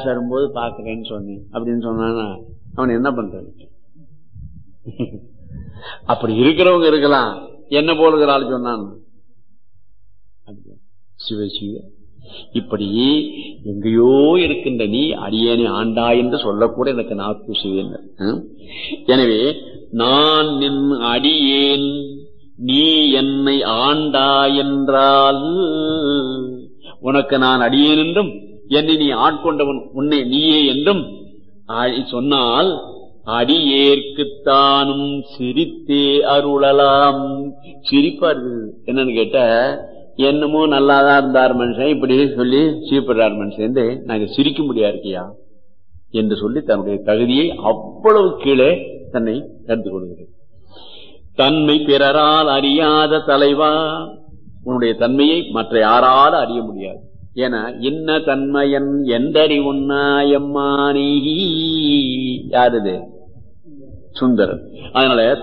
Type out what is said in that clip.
வரும்போது பாக்குறேன்னு சொன்னேன் அப்படின்னு சொன்னானா அவன் என்ன பண்றது அப்படி இருக்கிறவங்க இருக்கலாம் என்ன போலுகிற ஆள் சொன்னான் சிவ சிவ இப்படி எங்கேயோ இருக்கின்ற நீ அடியேனை ஆண்டா என்று சொல்லக்கூட எனக்கு நாக்கு சிவேன் எனவே நான் நின் அடியேன் நீ என்னை ஆண்டா என்றால் உனக்கு நான் அடியேன் என்றும் என்னை நீ ஆட்கொண்டவன் உன்னை நீயே என்றும் சொன்னால் அடியேற்குத்தானும் சிரித்தே அருளலாம் சிரிப்பார் என்னன்னு கேட்ட என்னமோ நல்லாதான் இருந்தார் மனுஷன் இப்படி சொல்லி சீப்படுறார் மனுஷன் நாங்க சிரிக்க முடியா இருக்கியா என்று சொல்லி தன்னுடைய தகுதியை அவ்வளவு கீழே தன்னை கருத்து கொள்கிறது தன்மை பிறரால் அறியாத தலைவா உன்னுடைய தன்மையை மற்ற யாரால அறிய முடியாது என இன்ன தன்மையன் எந்தறி உன்னாயம்மானி யாருது சுந்தரன் அதனால